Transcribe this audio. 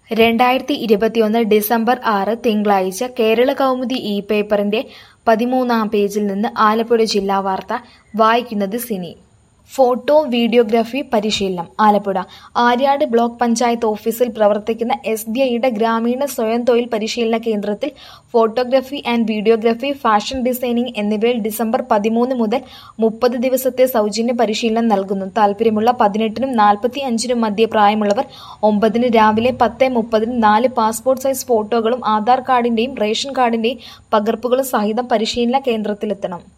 രണ്ടായിരത്തി ഇരുപത്തിയൊന്ന് ഡിസംബർ ആറ് തിങ്കളാഴ്ച കേരള കൗമുദി ഇ പേപ്പറിന്റെ പതിമൂന്നാം പേജിൽ നിന്ന് ആലപ്പുഴ ജില്ലാ വാർത്ത വായിക്കുന്നത് സിനി ഫോട്ടോ വീഡിയോഗ്രാഫി പരിശീലനം ആലപ്പുഴ ആര്യാട് ബ്ലോക്ക് പഞ്ചായത്ത് ഓഫീസിൽ പ്രവർത്തിക്കുന്ന എസ് ബി ഐയുടെ ഗ്രാമീണ സ്വയം തൊഴിൽ പരിശീലന കേന്ദ്രത്തിൽ photography and videography fashion designing എന്നിവയിൽ ഡിസംബർ പതിമൂന്ന് മുതൽ മുപ്പത് ദിവസത്തെ സൗജന്യ പരിശീലനം നൽകുന്നു താല്പര്യമുള്ള പതിനെട്ടിനും നാൽപ്പത്തി അഞ്ചിനും മധ്യ പ്രായമുള്ളവർ ഒമ്പതിന് രാവിലെ പത്ത് മുപ്പതിന് നാല് പാസ്പോർട്ട് സൈസ് ഫോട്ടോകളും ആധാർ കാർഡിന്റെയും റേഷൻ കാർഡിന്റെയും പകർപ്പുകളും സഹിതം പരിശീലന കേന്ദ്രത്തിലെത്തണം